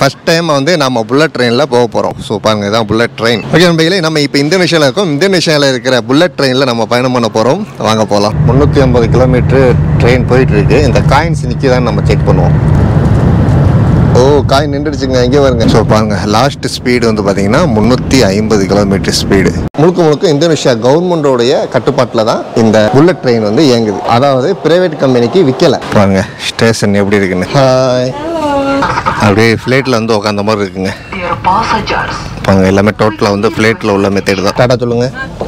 First time வந்து நம்ம bullet ட்ரெயினில் போக போகிறோம் ஸோ பாருங்க இதான் புல்லட் ட்ரெயின் ஓகே நண்பர்களே நம்ம இப்போ இந்தோனேஷியாவில் இருக்கோம் இந்தோனேஷியாவில் இருக்கிற புல்லட் ட்ரெயினில் நம்ம பயணம் பண்ண போகிறோம் வாங்க போகலாம் முந்நூற்றி ஐம்பது கிலோமீட்டர் ட்ரெயின் போயிட்டு இருக்கு இந்த காயின்ஸ் நிற்கிதான்னு நம்ம செக் பண்ணுவோம் ஓ காய் நின்றுடுச்சுங்க இங்கே வருங்க ஸோ பாருங்க லாஸ்ட் ஸ்பீடு வந்து பார்த்தீங்கன்னா முந்நூற்றி ஐம்பது கிலோமீட்டர் ஸ்பீடு முழுக்க முழுக்க இந்தோனேஷியா கவர்மெண்டோடைய கட்டுப்பாட்டில் தான் இந்த புல்லட் ட்ரெயின் வந்து இயங்குது அதாவது பிரைவேட் கம்பெனிக்கு விற்கல பாருங்க ஸ்டேஷன் எப்படி இருக்குன்னு ஹாய் அப்படியே ஃப்ளைட்டில் வந்து உட்காந்த மாதிரி இருக்குங்க Dear passengers, பாருங்க எல்லாமே டோட்டலாக வந்து ஃப்ளைட்டில் உள்ள மெத்தேடு தான் டாடா சொல்லுங்க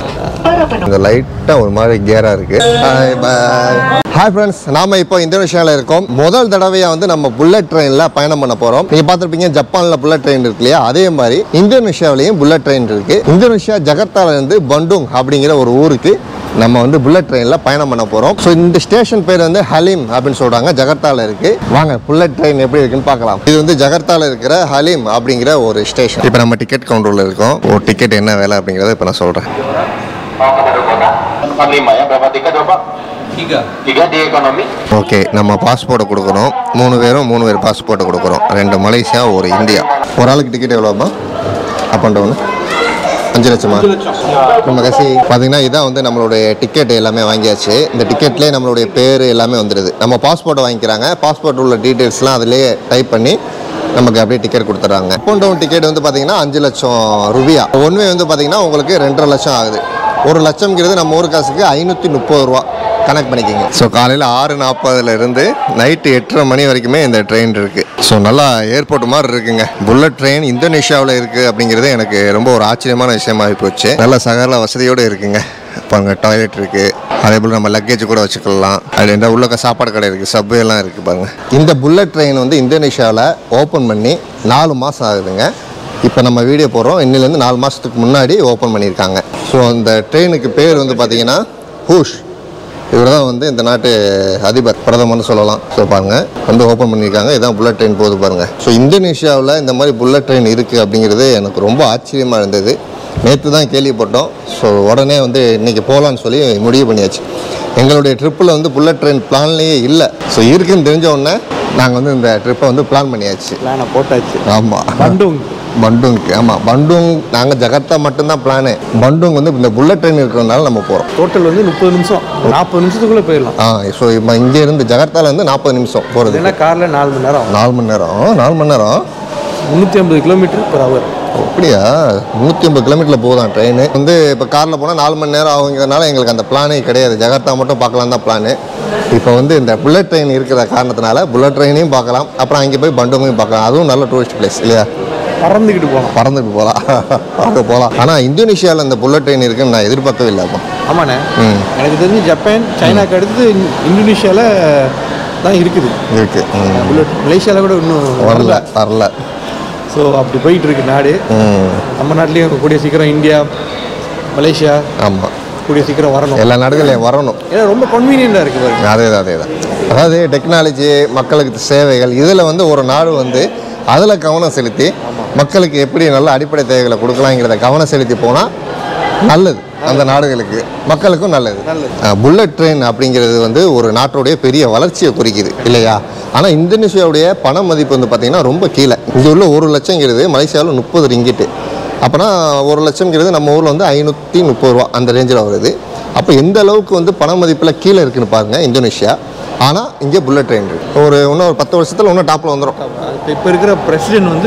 இந்த லைட்டாக ஒரு மாதிரி கேராக இருக்கு ஹாய் பாய் ஹாய் ஃப்ரெண்ட்ஸ் நாம இப்போ இந்தோனேஷியாவில் இருக்கோம் முதல் தடவையாக வந்து நம்ம புல்லட் ட்ரெயினில் பயணம் பண்ண போகிறோம் நீங்கள் பார்த்துருப்பீங்க ஜப்பானில் புல்லட் ட்ரெயின் இருக்கு இல்லையா அதே மாதிரி இந்தோனேஷியாவிலையும் புல்லட் ட்ரெயின் இருக்கு இந்தோனேஷியா ஜகர்த்தால இருந்து பண்டுங் அப்படிங்கிற ஒரு ஊருக்கு நம்ம வந்து புல்லட் ட்ரெயினில் பயணம் பண்ண போகிறோம் ஸோ இந்த ஸ்டேஷன் பேர் வந்து ஹலீம் அப்படின்னு சொல்கிறாங்க ஜகர்த்தால இருக்கு வாங்க புல்லட் ட்ரெயின் எப்படி இருக்குன்னு பார்க்கலாம் இது வந்து ஜகர்த்தால இருக்கிற ஹலீம் அப்படிங்கிற ஒரு ஸ்டேஷன் இப்போ நம்ம டிக்கெட் கவுண்டரில் இருக்கோம் ஒரு டிக்கெட் என்ன வேலை அப்படிங்கிறத இப்போ நான் சொல்கிறேன் Mau ke Darukota? 45 ya, berapa tiket Bapak? Tiga. Tiga di ekonomi? Okay நம்ம பாஸ்போர்ட்டை கொடுக்குறோம் மூணு பேரும் மூணு பேர் பாஸ்போர்ட்டை கொடுக்குறோம் ரெண்டு மலேசியா ஒரு இந்தியா ஒரு ஆளுக்கு டிக்கெட் எவ்வளோப்பா அப் அண்ட் டவுனு அஞ்சு லட்சமா நம்ம கசி பார்த்தீங்கன்னா இதான் வந்து நம்மளுடைய டிக்கெட் எல்லாமே வாங்கியாச்சு இந்த டிக்கெட்லேயே நம்மளுடைய பேர் எல்லாமே வந்துடுது நம்ம பாஸ்போர்ட்டை வாங்கிக்கிறாங்க பாஸ்போர்ட் உள்ள டீட்டெயில்ஸ்லாம் அதிலேயே டைப் பண்ணி நமக்கு அப்படியே டிக்கெட் கொடுத்துட்றாங்க அப் அண்ட் டவுன் டிக்கெட் வந்து பார்த்தீங்கன்னா அஞ்சு லட்சம் ருபியா ஒன்வே வந்து பார்த்தீங்கன்னா உங்களுக்கு ரெண்டரை லட்சம் ஆகுது ஒரு லட்சம்ங்கிறது நம்ம ஊர் காசுக்கு ஐநூற்றி முப்பது ரூபா கனெக்ட் பண்ணிக்கிங்க ஸோ காலையில் ஆறு நாற்பதுல இருந்து நைட்டு எட்டரை மணி வரைக்குமே இந்த ட்ரெயின் இருக்குது ஸோ நல்லா ஏர்போர்ட் மாதிரி இருக்குங்க புல்லட் ட்ரெயின் இந்தோனேஷியாவில் இருக்குது அப்படிங்கிறது எனக்கு ரொம்ப ஒரு ஆச்சரியமான விஷயமாகி போச்சு நல்ல சகல வசதியோடு இருக்குங்க பாருங்க டாய்லெட் இருக்குது அதே போல் நம்ம லக்கேஜ் கூட வச்சுக்கலாம் அது இந்த உள்ளக்க சாப்பாடு கடை இருக்குது சப்வே எல்லாம் இருக்குது பாருங்க இந்த புல்லட் ட்ரெயின் வந்து இந்தோனேஷியாவில் ஓப்பன் பண்ணி நாலு மாதம் ஆகுதுங்க இப்போ நம்ம வீடியோ போடுறோம் இன்னிலேருந்து நாலு மாதத்துக்கு முன்னாடி ஓப்பன் பண்ணியிருக்காங்க ஸோ அந்த ட்ரெயினுக்கு பேர் வந்து பார்த்தீங்கன்னா ஹூஷ் இவர் தான் வந்து இந்த நாட்டு அதிபர் பிரதமர்னு சொல்லலாம் ஸோ பாருங்க வந்து ஓப்பன் பண்ணியிருக்காங்க இதான் புல்லட் ட்ரெயின் போகுது பாருங்க ஸோ இந்தோனேஷியாவில் இந்த மாதிரி புல்லட் ட்ரெயின் இருக்குது அப்படிங்கிறது எனக்கு ரொம்ப ஆச்சரியமாக இருந்தது நேற்று தான் கேள்விப்பட்டோம் ஸோ உடனே வந்து இன்றைக்கி போகலான்னு சொல்லி முடிவு பண்ணியாச்சு எங்களுடைய ட்ரிப்பில் வந்து புல்லட் ட்ரெயின் பிளான்லேயே இல்லை ஸோ இருக்குன்னு தெரிஞ்ச உடனே நாங்கள் வந்து இந்த ட்ரிப்பை வந்து பிளான் பண்ணியாச்சு பிளானை போட்டாச்சு ஆமாம் பண்டுங் பண்டுங்க்கு ஆமாம் பண்டுங் நாங்கள் ஜகர்த்தா மட்டும்தான் பிளானு பண்டுங் வந்து இந்த புல்லட் ட்ரெயின் இருக்கிறதுனால நம்ம போகிறோம் டோட்டல் வந்து முப்பது நிமிஷம் நாற்பது நிமிஷத்துக்குள்ளே போயிடலாம் ஆ ஸோ இப்போ இங்கேருந்து ஜகர்த்தாலேருந்து நாற்பது நிமிஷம் போகிறது ஏன்னா காரில் நாலு மணி நேரம் ஆகும் நாலு மணி நேரம் நாலு மணி நேரம் முந்நூற்றி ஐம்பது கிலோமீட்டர் பர் ஹவர் அப்படியா நூற்றி ஐம்பது கிலோமீட்டரில் போகுதான் ட்ரெயின் வந்து இப்போ காரில் போனால் நாலு மணி நேரம் ஆகுங்கிறதுனால எங்களுக்கு அந்த பிளானே கிடையாது ஜகர்த்தா மட்டும் பார்க்கலாம் தான் பிளானு இப்போ வந்து இந்த புல்லட் ட்ரெயின் இருக்கிற காரணத்தினால புல்லட் ட்ரெயினையும் பார்க்கலாம் அப்புறம் அங்கே போய் பண்டுங்கையும் பார்க்கலாம் அதுவும் நல்ல டூரிஸ்ட் பிளேஸ் இல்லையா பறந்துக்கிட்டு போகலாம் பறந்துட்டு போகலாம் அங்கே போகலாம் ஆனால் இந்தோனேஷியாவில் இந்த புல்லட் ட்ரெயின் இருக்குன்னு நான் எதிர்பார்க்கவே இல்லை அப்போ ஆமாண்ணே ம் எனக்கு தெரிஞ்சு ஜப்பான் சைனாக்கு அடுத்து இந்தோனேஷியாவில் தான் இருக்குது இருக்கு ம். புல்லட் மலேசியாவில் கூட இன்னும் வரல வரல ஸோ அப்படி போயிட்டு இருக்கு நாடு ம் நம்ம நாட்டிலையும் கூடிய சீக்கிரம் இந்தியா மலேசியா ஆமாம் கூடிய சீக்கிரம் வரணும் எல்லா நாடுகளையும் வரணும் ஏன்னா ரொம்ப கன்வீனியண்டாக இருக்குது பாருங்க அதே தான் அதே தான் அதாவது டெக்னாலஜி மக்களுக்கு சேவைகள் இதில் வந்து ஒரு நாடு வந்து அதில் கவனம் செலுத்தி மக்களுக்கு எப்படி நல்ல அடிப்படை தேவைகளை கொடுக்கலாங்கிறத கவனம் செலுத்தி போனால் நல்லது அந்த நாடுகளுக்கு மக்களுக்கும் நல்லது நல்லது. புல்லட் ட்ரெயின் அப்படிங்கிறது வந்து ஒரு நாட்டுடைய பெரிய வளர்ச்சியை குறிக்குது இல்லையா ஆனால் இந்தோனேஷியாவுடைய பண மதிப்பு வந்து பார்த்திங்கன்னா ரொம்ப கீழே இங்கே உள்ள ஒரு லட்சங்கிறது மலேசியாவில் முப்பது ரிங்கிட்டு அப்போனா ஒரு லட்சம்ங்கிறது நம்ம ஊரில் வந்து ஐநூற்றி முப்பது ரூபா அந்த ரேஞ்சில் வருது அப்போ எந்த அளவுக்கு வந்து பண மதிப்பில் கீழே இருக்குன்னு பாருங்க இந்தோனேஷியா ஆனால் இங்கே புல்லட் ட்ரெயின் இருக்கு ஒரு இன்னும் ஒரு பத்து வருஷத்தில் இன்னும் டாப்பில் வந்துடும் இப்போ இப்போ இருக்கிற பிரசிடென்ட் வந்து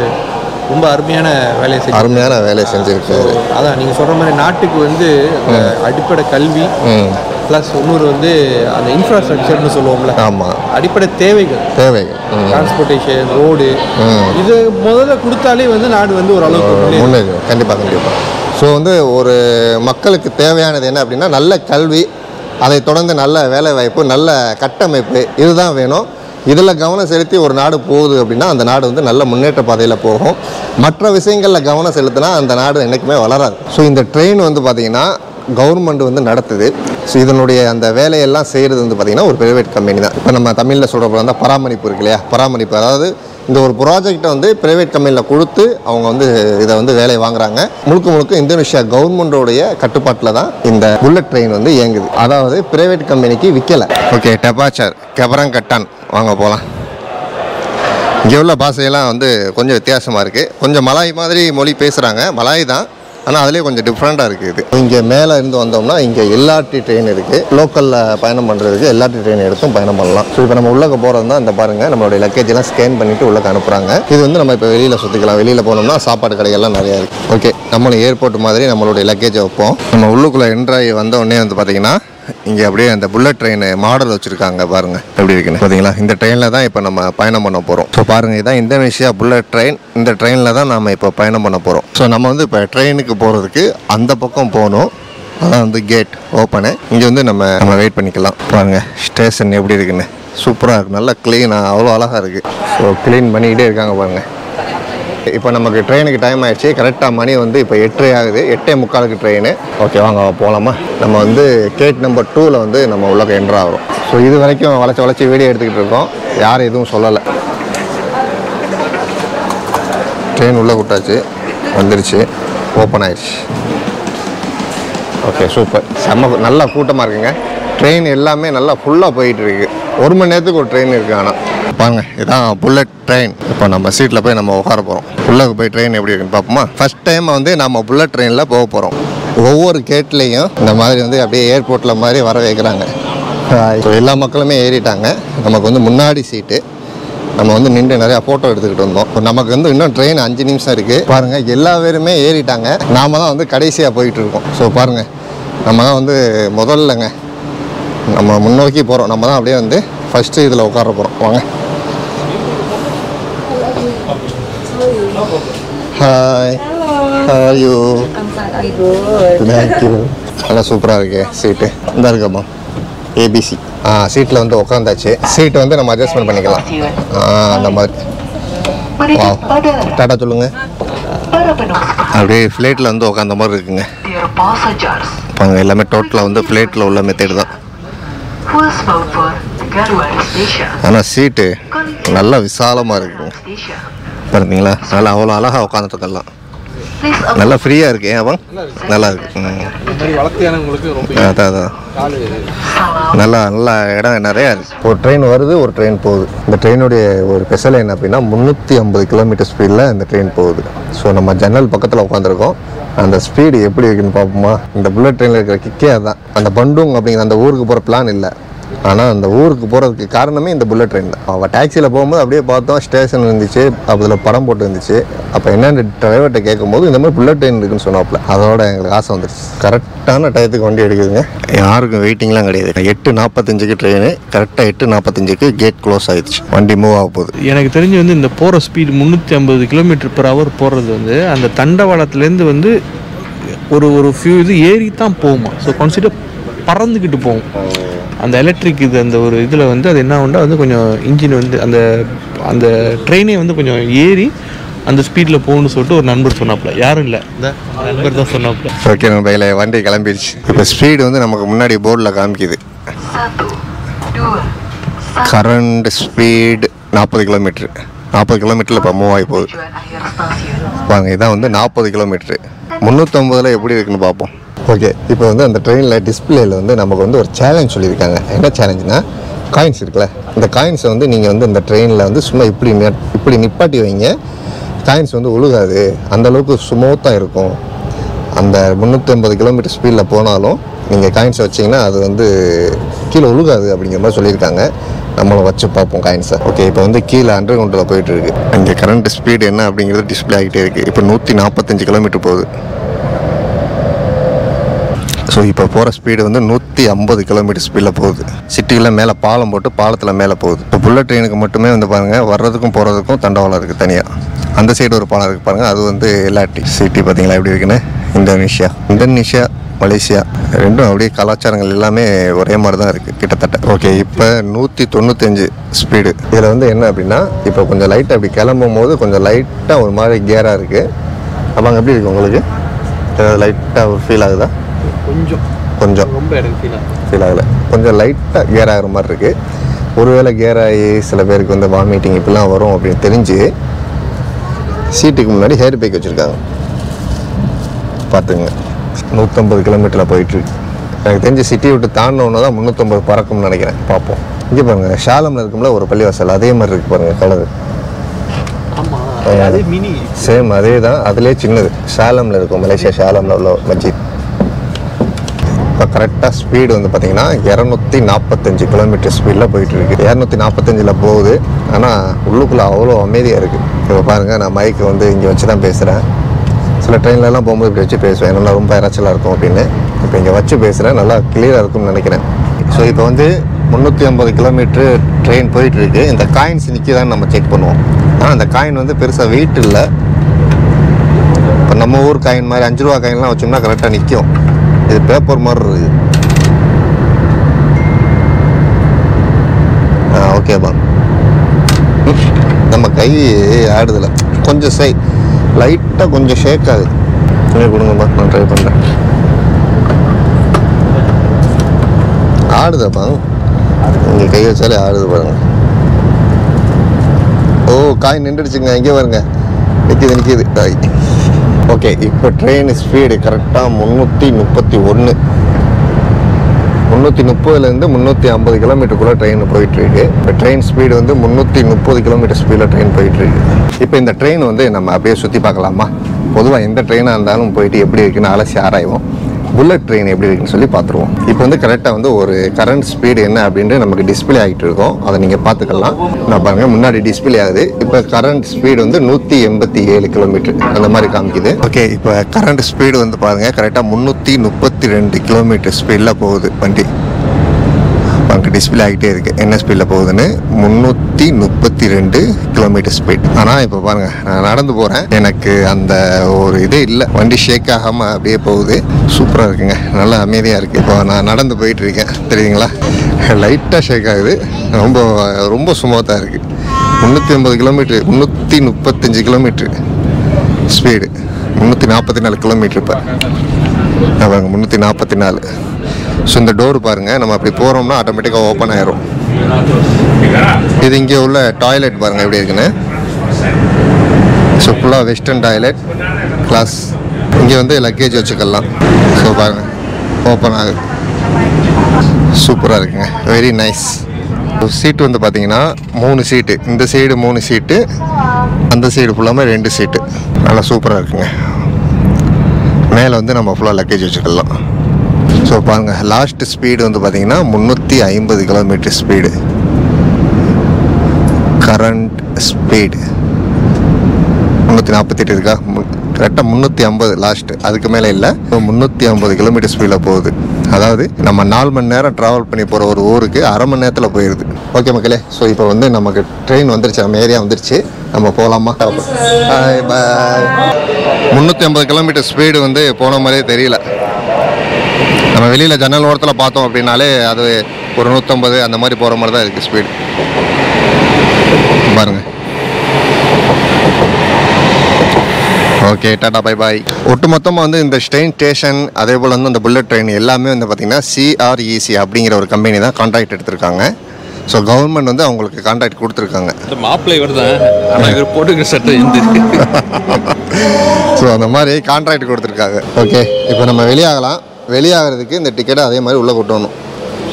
ரொம்ப அருமையான வேலையை செஞ்சு அருமையான வேலையை செஞ்சுருக்காரு அதான் நீங்கள் சொல்கிற மாதிரி நாட்டுக்கு வந்து அந்த அடிப்படை கல்வி ம் ப்ளஸ் இன்னொரு வந்து அந்த இன்ஃப்ராஸ்ட்ரக்சர்னு சொல்லுவோம்ல ஆமாம் அடிப்படை தேவைகள் தேவைகள் ம் டிரான்ஸ்போர்ட்டேஷன் ரோடு ம். இது முதல்ல கொடுத்தாலே வந்து நாடு வந்து ஒரு அளவுக்கு முன்னேறும். முன்னேறி கண்டிப்பாக கண்டிப்பாக ஸோ வந்து ஒரு மக்களுக்கு தேவையானது என்ன அப்படின்னா நல்ல கல்வி அதை தொடர்ந்து நல்ல வேலைவாய்ப்பு நல்ல கட்டமைப்பு இதுதான் வேணும் இதில் கவனம் செலுத்தி ஒரு நாடு போகுது அப்படின்னா அந்த நாடு வந்து நல்ல முன்னேற்ற பாதையில் போகும் மற்ற விஷயங்களில் கவனம் செலுத்தினா அந்த நாடு என்றைக்குமே வளராது ஸோ இந்த ட்ரெயின் வந்து பார்த்திங்கன்னா கவர்மெண்ட் வந்து நடத்துது ஸோ இதனுடைய அந்த வேலையெல்லாம் செய்கிறது வந்து பார்த்திங்கன்னா ஒரு பிரைவேட் கம்பெனி தான் இப்போ நம்ம தமிழில் சொல்கிற போல வந்து பராமரிப்பு இருக்கு இல்லையா பராமரிப்பு அதாவது இந்த ஒரு ப்ராஜெக்டை வந்து பிரைவேட் கம்பெனியில் கொடுத்து அவங்க வந்து இதை வந்து வேலையை வாங்குறாங்க முழுக்க முழுக்க இந்தோனேஷியா கவர்மெண்டோடைய கட்டுப்பாட்டில் தான் இந்த புல்லட் ட்ரெயின் வந்து இயங்குது அதாவது பிரைவேட் கம்பெனிக்கு விற்கல ஓகே டெபாச்சர் கெபரங்கட்டான் வாங்க போகலாம் இங்கே உள்ள பாஷையெல்லாம் வந்து கொஞ்சம் வித்தியாசமாக இருக்குது கொஞ்சம் மலாய் மாதிரி மொழி பேசுகிறாங்க மலாய் தான் ஆனால் அதுலேயே கொஞ்சம் டிஃப்ரெண்ட்டாக இருக்குது இது இங்கே மேலே இருந்து வந்தோம்னா இங்கே எல்ஆர்டி ட்ரெயின் இருக்குது லோக்கலில் பயணம் பண்ணுறதுக்கு எல்ஆர்டி ட்ரெயின் எடுத்தும் பயணம் பண்ணலாம் ஸோ இப்போ நம்ம உள்ளக்க போகிறது தான் இந்த பாருங்கள் நம்மளுடைய லக்கேஜ் எல்லாம் ஸ்கேன் பண்ணிவிட்டு உள்ளக்க அனுப்புகிறாங்க இது வந்து நம்ம இப்போ வெளியில் சுற்றிக்கலாம் வெளியில் போனோம்னா சாப்பாடு கடைகள்லாம் நிறையா இருக்குது ஓகே நம்மளும் ஏர்போர்ட் மாதிரி நம்மளுடைய லக்கேஜை வைப்போம் நம்ம உள்ளுக்குள்ளே என்ட்ராகி வந்த உடனே வந்து பார்த்தீங்கன்னா இங்கே அப்படியே அந்த புல்லட் ட்ரெயின் மாடல் வச்சுருக்காங்க பாருங்க எப்படி இருக்குன்னு பார்த்தீங்களா இந்த ட்ரெயினில் தான் இப்போ நம்ம பயணம் பண்ண போகிறோம் ஸோ பாருங்கள் இதான் இந்தோனேஷியா புல்லட் ட்ரெயின் இந்த ட்ரெயினில் தான் நம்ம இப்போ பயணம் பண்ண போகிறோம் ஸோ நம்ம வந்து இப்போ ட்ரெயினுக்கு போகிறதுக்கு அந்த பக்கம் போகணும் அதான் வந்து கேட் ஓப்பனு இங்கே வந்து நம்ம நம்ம வெயிட் பண்ணிக்கலாம் பாருங்க ஸ்டேஷன் எப்படி இருக்குன்னு சூப்பராக இருக்குது நல்லா க்ளீனாக அவ்வளோ அழகாக இருக்குது ஸோ க்ளீன் பண்ணிக்கிட்டே இருக்காங்க பாருங்கள் இப்போ நமக்கு ட்ரெயினுக்கு டைம் ஆயிடுச்சு கரெக்டாக மணி வந்து இப்போ எட்டரை ஆகுது எட்டே முக்காலுக்கு ட்ரெயின் ஓகே வாங்க போகலாமா நம்ம வந்து கேட் நம்பர் டூவில் வந்து நம்ம உள்ள என்ட்ரு ஆகிறோம் ஸோ இது வரைக்கும் வளைச்சி வளைச்சி வீடியோ எடுத்துக்கிட்டு இருக்கோம் யாரும் எதுவும் சொல்லலை ட்ரெயின் உள்ளே விட்டாச்சு வந்துருச்சு ஓப்பன் ஆயிடுச்சு ஓகே சூப்பர் செம்ம நல்லா கூட்டமாக இருக்குங்க ட்ரெயின் எல்லாமே நல்லா ஃபுல்லாக போயிட்டு இருக்கு ஒரு மணி நேரத்துக்கு ஒரு ட்ரெயின் இருக்கு ஆனால் பாருங்க இதான் புல்லட் ட்ரெயின் இப்போ நம்ம சீட்டில் போய் நம்ம உட்கார போகிறோம் உள்ளே போய் ட்ரெயின் எப்படி இருக்குன்னு பார்ப்போமா ஃபர்ஸ்ட் டைம் வந்து நம்ம புல்லட் ட்ரெயினில் போக போகிறோம் ஒவ்வொரு கேட்லேயும் இந்த மாதிரி வந்து அப்படியே ஏர்போர்ட்டில் மாதிரி வர வைக்கிறாங்க ஸோ எல்லா மக்களுமே ஏறிட்டாங்க நமக்கு வந்து முன்னாடி சீட்டு நம்ம வந்து நின்று நிறையா ஃபோட்டோ எடுத்துக்கிட்டு வந்தோம் இப்போ நமக்கு வந்து இன்னும் ட்ரெயின் அஞ்சு நிமிஷம் இருக்குது பாருங்கள் எல்லா பேருமே ஏறிட்டாங்க நாம தான் வந்து கடைசியாக போயிட்டு இருக்கோம் ஸோ பாருங்கள் நம்ம தான் வந்து முதல்லங்க நம்ம முன்னோக்கி போகிறோம் நம்ம தான் அப்படியே வந்து ஃபஸ்ட்டு இதில் உட்கார போகிறோம் வாங்க ஹாய் ஹாய் யூ தேங்க்யூ நல்லா சூப்பராக இருக்கு சீட்டு இந்த இருக்கம்மா ஏபிசி ஆ சீட்டில் வந்து உட்காந்தாச்சு சீட்டு வந்து நம்ம அட்ஜஸ்ட்மெண்ட் பண்ணிக்கலாம் ஆ அந்த மாதிரி வா டாட்டா சொல்லுங்கள் Para penumpang, அப்படியே ஃப்ளைட்டில் வந்து உட்காந்த மாதிரி இருக்குங்க dear passengers, பாருங்க எல்லாமே டோட்டலாக வந்து ஃப்ளைட்டில் உள்ள மெத்தேடு தான் first mode for Garwari Station. ஆனால் சீட்டு நல்லா விசாலமாக இருக்குங்க Station. பார்த்தீங்களா நல்லா அவ்வளோ அழகாக உட்காந்துட்டுருக்கலாம் Please avoid நல்லா ஃப்ரீயாக இருக்கு ஏன் அவன் நல்லா இருக்கு ம். இந்த மாதிரி வளர்த்தியானவங்களுக்கு ரொம்ப அதான் அதான் காலு நல்லா நல்லா இடம் நிறையா இருக்கு ஒரு ட்ரெயின் வருது ஒரு ட்ரெயின் போகுது இந்த ட்ரெயினுடைய ஒரு ஸ்பெஷல் என்ன அப்படின்னா முந்நூற்றி ஐம்பது கிலோமீட்டர் ஸ்பீடில் இந்த ட்ரெயின் போகுது ஸோ நம்ம ஜன்னல் பக்கத்தில் உட்காந்துருக்கோம் அந்த ஸ்பீடு எப்படி இருக்குன்னு பார்ப்போமா இந்த புல்லட் ட்ரெயினில் இருக்கிற கிக்கே அதான் அந்த பண்டுங் அப்படிங்கிற அந்த ஊருக்கு போகிற பிளான் இல்லை ஆனால் அந்த ஊருக்கு போகிறதுக்கு காரணமே இந்த புல்லட் ட்ரெயின் தான் அவள் டாக்ஸியில் போகும்போது அப்படியே பார்த்தோம் ஸ்டேஷன் இருந்துச்சு அதில் படம் போட்டு இருந்துச்சு அப்போ என்னென்னு டிரைவர்கிட்ட கேட்கும்போது இந்த மாதிரி புல்லட் ட்ரெயின் இருக்குன்னு சொன்னாப்புல அதோட எங்களுக்கு ஆசை வந்துருச்சு கரெக்டான டயத்துக்கு வண்டி எடுக்குதுங்க யாருக்கும் வெயிட்டிங்லாம் கிடையாது எட்டு நாற்பத்தஞ்சுக்கு ட்ரெயின் கரெக்டாக எட்டு நாற்பத்தஞ்சுக்கு கேட் க்ளோஸ் ஆயிடுச்சு வண்டி மூவ் ஆக போகுது எனக்கு தெரிஞ்சு வந்து இந்த போகிற ஸ்பீடு முந்நூற்றி ஐம்பது கிலோமீட்டர் per ஹவர் போகிறது வந்து அந்த தண்டவாளத்துலேருந்து வந்து ஒரு ஒரு ஃபியூ இது ஏறி தான் போகுமா ஸோ கன்சிடர் பறந்துக்கிட்டு போகும் அந்த எலக்ட்ரிக் இது அந்த ஒரு இதில் வந்து அது என்ன உண்டா வந்து கொஞ்சம் இன்ஜின் வந்து அந்த அந்த ட்ரெயினே வந்து கொஞ்சம் ஏறி அந்த ஸ்பீடில் போகணும்னு சொல்லிட்டு ஒரு நண்பர் சொன்னாப்புல யாரும் இல்லை இந்த நண்பர் தான் சொன்னாப்புல ஓகே நம்ம பையில வண்டி கிளம்பிடுச்சு இப்போ ஸ்பீடு வந்து நமக்கு முன்னாடி போர்டில் காமிக்குது satu, dua, satu. Current speed நாற்பது கிலோமீட்ரு நாற்பது கிலோமீட்டரில் இப்போ மூவ் ஆகி போகுது Tujuan akhir stasiun. வாங்க இதான் வந்து நாற்பது கிலோமீட்ரு முந்நூற்றம்பதில் எப்படி இருக்குன்னு பார்ப்போம் ஓகே இப்போ வந்து அந்த ட்ரெயினில் டிஸ்பிளேல வந்து நமக்கு வந்து ஒரு சேலஞ்ச் சொல்லியிருக்காங்க என்ன சேலஞ்சுனா காயின்ஸ் இருக்குல்ல இந்த காயின்ஸை வந்து நீங்கள் வந்து இந்த ட்ரெயினில் வந்து சும்மா இப்படி நெ- இப்படி நிப்பாட்டி வைங்க காயின்ஸ் வந்து உழுகாது அந்த அளவுக்கு ஸ்மூத்தாக இருக்கும் அந்த முந்நூற்றி ஐம்பது கிலோமீட்டர் ஸ்பீடில் போனாலும் நீங்கள் காயின்ஸை வச்சிங்கன்னா அது வந்து கீழே உழுகாது அப்படிங்கிற மாதிரி சொல்லியிருக்காங்க நம்மளும் வச்சு பார்ப்போம் காயின்ஸை ஓகே இப்போ வந்து கீழே அண்டர் கிரவுண்டில் போயிட்டு இருக்கு இங்கே கரண்ட் ஸ்பீடு என்ன அப்படிங்கிறது டிஸ்பிளே ஆகிட்டே இருக்குது இப்போ நூற்றி நாற்பத்தஞ்சு கிலோமீட்டர் போகுது ஸோ இப்போ போகிற ஸ்பீடு வந்து நூற்றி ஐம்பது கிலோமீட்டர் ஸ்பீடில் போகுது சிட்டியில் மேலே பாலம் போட்டு பாலத்தில் மேலே போகுது இப்போ புல்லட் ட்ரெயினுக்கு மட்டுமே வந்து பாருங்கள் வர்றதுக்கும் போகிறதுக்கும் தண்டவாளம் இருக்குது தனியாக அந்த சைடு ஒரு பாலம் இருக்குது பாருங்கள் அது வந்து எல்லாட்டி சிட்டி பார்த்தீங்களா எப்படி இருக்குன்னு இந்தோனேஷியா இந்தோனேஷியா மலேசியா ரெண்டும் அப்படியே கலாச்சாரங்கள் எல்லாமே ஒரே மாதிரி தான் இருக்குது கிட்டத்தட்ட ஓகே இப்போ நூற்றி தொண்ணூத்தஞ்சு ஸ்பீடு இதில் வந்து என்ன அப்படின்னா இப்போ கொஞ்சம் லைட்டாக அப்படி கிளம்பும் போது கொஞ்சம் லைட்டாக ஒரு மாதிரி கேராக இருக்குது அப்போ அங்கே எப்படி இருக்கு உங்களுக்கு லைட்டாக ஒரு ஃபீல் ஆகுதா கொஞ்சம் கொஞ்சம் ரொம்ப எனக்கு ஃபீல் ஆகும் ஃபீல் ஆகலை கொஞ்சம் லைட்டாக கேர் ஆகிற மாதிரி இருக்குது ஒருவேளை கேர் ஆகி சில பேருக்கு வந்து வாமிட்டிங் இப்படிலாம் வரும் அப்படின்னு தெரிஞ்சு சீட்டுக்கு முன்னாடி ஹேர் பேக் வச்சுருக்காங்க பார்த்துங்க நூற்றம்பது கிலோமீட்டரில் போயிட்டுருக்கு எனக்கு தெரிஞ்சு சிட்டி விட்டு தாண்டினோன்னு தான் முந்நூற்றம்பது பறக்கும்னு நினைக்கிறேன் பார்ப்போம் இங்கே பாருங்கள் ஷாலமில் இருக்கும்ல ஒரு பள்ளிவாசல் அதே மாதிரி இருக்கு பாருங்கள் கலர் அது மினி சேம் அதே தான் அதுலேயே சின்னது ஷாலமில் இருக்கும் மலேசியா ஷாலமில் உள்ள மஸ்ஜித் இப்போ கரெக்டாக ஸ்பீடு வந்து பார்த்தீங்கன்னா இரநூத்தி நாற்பத்தஞ்சு கிலோமீட்டர் ஸ்பீடில் போயிட்டு இருக்கு இரநூத்தி நாற்பத்தஞ்சில் போகுது ஆனால் உள்ளுக்குள்ளே அவ்வளோ அமைதியாக இருக்குது இப்போ பாருங்கள் நான் மைக்கு வந்து இங்கே வச்சு தான் பேசுகிறேன் சில ட்ரெயின்லலாம் போகும்போது இப்படி வச்சு பேசுவேன் நல்லா ரொம்ப இறைச்சலாக இருக்கும் அப்படின்னு இப்போ இங்கே வச்சு பேசுகிறேன் நல்லா கிளியராக இருக்கும்னு நினைக்கிறேன் ஸோ இப்போ வந்து முந்நூற்றி ஐம்பது கிலோமீட்ரு ட்ரெயின் போயிட்டுருக்கு இந்த காயின்ஸ் நிற்கிதான்னு நம்ம செக் பண்ணுவோம் ஆனால் அந்த காயின் வந்து பெருசாக வெயிட் இல்லை இப்போ நம்ம ஊர் காயின் மாதிரி அஞ்சு ரூபா காயின்லாம் வச்சோம்னா கரெக்டாக நிற்கும் இது பேப்பர் மாதிரி இருக்குது ஆ ஓகேப்பா ம், நம்ம கை ஆடுதில்ல கொஞ்சம் சை லைட்டாக கொஞ்சம் ஷேக் ஆகுது இங்கே கொடுங்கப்பா நான் ட்ரை பண்ணுறேன் ஆடுதாப்பா இங்கே கை வச்சாலே ஆடுது பாருங்க ஓ காய் நின்றுடுச்சுங்க இங்கே பாருங்க நிற்கிது நிற்கிது காய் ஓகே இப்போ ட்ரெயின் ஸ்பீடு கரெக்டாக முந்நூற்றி முப்பத்தி ஒன்று முந்நூற்றி முப்பதுலேருந்து முந்நூற்றி ஐம்பது கிலோமீட்டருக்குள்ளே ட்ரெயின் போயிட்டுருக்கு இப்போ ட்ரெயின் ஸ்பீடு வந்து முந்நூற்றி முப்பது கிலோமீட்டர் ஸ்பீடில் ட்ரெயின் போயிட்டுருக்கு இப்போ இந்த ட்ரெயின் வந்து நம்ம அப்படியே சுற்றி பார்க்கலாமா பொதுவாக எந்த ட்ரெயினாக இருந்தாலும் போயிட்டு எப்படி இருக்குன்னு அலசி ஆராய்வோம் புல்லட் ட்ரெயின் எப்படி இருக்குன்னு சொல்லி பார்த்துருவோம் இப்போ வந்து கரெக்டாக வந்து ஒரு கரண்ட் ஸ்பீடு என்ன அப்படின்ட்டு நமக்கு டிஸ்பிளே ஆகிட்டு இருக்கோம் அதை நீங்கள் பார்த்துக்கலாம் நான் பாருங்கள் முன்னாடி டிஸ்பிளே ஆகுது இப்போ கரண்ட் ஸ்பீடு வந்து நூற்றி எண்பத்தி ஏழு கிலோமீட்டர் அந்த மாதிரி காமிக்குது ஓகே இப்போ கரண்ட் ஸ்பீடு வந்து பாருங்கள் கரெக்டாக முந்நூற்றி முப்பத்தி ரெண்டு கிலோமீட்டர் ஸ்பீடில் போகுது வண்டி அங்கே டிஸ்பிளே ஆகிட்டே இருக்கு என்ன ஸ்பீடில் போகுதுன்னு முந்நூற்றி முப்பத்தி ரெண்டு கிலோமீட்டர் ஸ்பீட் ஆனால் இப்போ பாருங்க நான் நடந்து போகிறேன் எனக்கு அந்த ஒரு இதே இல்லை வண்டி ஷேக் ஆகாமல் அப்படியே போகுது சூப்பராக இருக்குங்க நல்லா அமைதியாக இருக்குது இப்போ நான் நடந்து போயிட்டு இருக்கேன் தெரியுங்களா லைட்டாக ஷேக் ஆகுது ரொம்ப ரொம்ப சுமூத்தாக இருக்குது முந்நூற்றி ஐம்பது கிலோமீட்டர் முந்நூற்றி முப்பத்தஞ்சு கிலோமீட்ரு ஸ்பீடு முந்நூற்றி நாற்பத்தி நாலு கிலோமீட்டர் இப்போ பாருங்க முந்நூற்றி நாற்பத்தி நாலு ஸோ இந்த டோர் பாருங்கள் நம்ம அப்படி போகிறோம்னா ஆட்டோமேட்டிக்காக ஓப்பன் ஆயிரும் இது இங்கே உள்ள டாய்லெட் பாருங்கள் எப்படி இருக்குன்னு ஸோ ஃபுல்லாக வெஸ்டர்ன் டாய்லெட் கிளாஸ் இங்கே வந்து லக்கேஜ் வச்சுக்கலாம் ஸோ பாருங்கள் ஓப்பன் ஆகுது சூப்பராக இருக்குங்க வெரி நைஸ் சீட்டு வந்து பார்த்தீங்கன்னா மூணு சீட்டு இந்த சைடு மூணு சீட்டு அந்த சைடு ஃபுல்லாமே ரெண்டு சீட்டு நல்லா சூப்பராக இருக்குங்க மேலே வந்து நம்ம ஃபுல்லாக லக்கேஜ் வச்சுக்கலாம் ஸோ பாருங்க லாஸ்ட் ஸ்பீடு வந்து பார்த்தீங்கன்னா முந்நூற்றி ஐம்பது கிலோமீட்டர் ஸ்பீடு கரண்ட் ஸ்பீடு முந்நூற்றி நாற்பத்தெட்டு இருக்கா கரெக்டாக முந்நூற்றி ஐம்பது லாஸ்ட்டு அதுக்கு மேலே இல்லை முந்நூற்றி ஐம்பது கிலோமீட்டர் ஸ்பீடில் போகுது அதாவது நம்ம நாலு மணி நேரம் ட்ராவல் பண்ணி போகிற ஒரு ஊருக்கு அரை மணி நேரத்தில் போயிடுது ஓகே மக்களே ஸோ இப்போ வந்து நமக்கு ட்ரெயின் வந்துருச்சு நம்ம ஏரியா வந்துருச்சு நம்ம போகலாமா பாய் பாய் முந்நூற்றி ஐம்பது கிலோமீட்டர் ஸ்பீடு வந்து போன மாதிரியே தெரியல நம்ம வெளியில் ஜன்னல் ஓரத்தில் பார்த்தோம் அப்படின்னாலே அது ஒரு நூற்றம்பது அந்த மாதிரி போகிற மாதிரி தான் இருக்குது ஸ்பீடு பாருங்க ஓகே டாடா பை பாய் ஒட்டுமொத்தமாக வந்து இந்த ட்ரெயின் ஸ்டேஷன் அதே போல் வந்து அந்த புல்லட் ட்ரெயின் எல்லாமே வந்து பார்த்திங்கன்னா சிஆர்இசி அப்படிங்கிற ஒரு கம்பெனி தான் கான்ட்ராக்ட் எடுத்திருக்காங்க ஸோ கவர்மெண்ட் வந்து அவங்களுக்கு கான்ட்ராக்ட் கொடுத்துருக்காங்க இந்த மாப்பிள்ளை இவர் தான் ஆனால் இவர் போட்டுக்கிற சட்டை எந்த ஸோ அந்த மாதிரி கான்ட்ராக்ட் கொடுத்துருக்காங்க ஓகே இப்போ நம்ம வெளியாகலாம் வெளியாகிறதுக்கு இந்த டிக்கெட்டை அதே மாதிரி உள்ளே கொண்டு வரணும்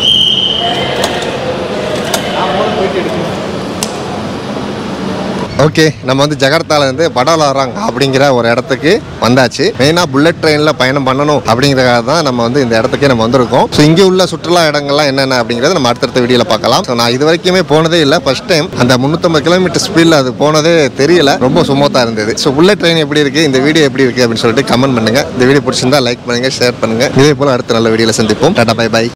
ஓகே நம்ம வந்து ஜகர்த்தாலேருந்து படாலாராங் அப்படிங்கிற ஒரு இடத்துக்கு வந்தாச்சு மெயினாக புல்லட் ட்ரெயினில் பயணம் பண்ணணும் அப்படிங்கிறதுக்காக தான் நம்ம வந்து இந்த இடத்துக்கே நம்ம வந்திருக்கோம் ஸோ இங்கே உள்ள சுற்றுலா இடங்கள்லாம் என்னென்ன அப்படிங்கிறத நம்ம அடுத்தடுத்த வீடியோவில் பார்க்கலாம் ஸோ நான் இது வரைக்குமே போனதே இல்லை ஃபர்ஸ்ட் டைம் அந்த முந்நூற்றம்பது கிலோமீட்டர் ஸ்பீடில் அது போனதே தெரியல ரொம்ப சுமத்தாக இருந்தது ஸோ புல்லட் ட்ரெயின் எப்படி இருக்குது இந்த வீடியோ எப்படி இருக்குது அப்படின்னு சொல்லிட்டு கமெண்ட் பண்ணுங்கள் இந்த வீடியோ பிடிச்சிருந்தா லைக் பண்ணுங்கள் ஷேர் பண்ணுங்கள் இதே போல் அடுத்த நல்ல வீடியோவில் சந்திப்போம் டாடா பை பை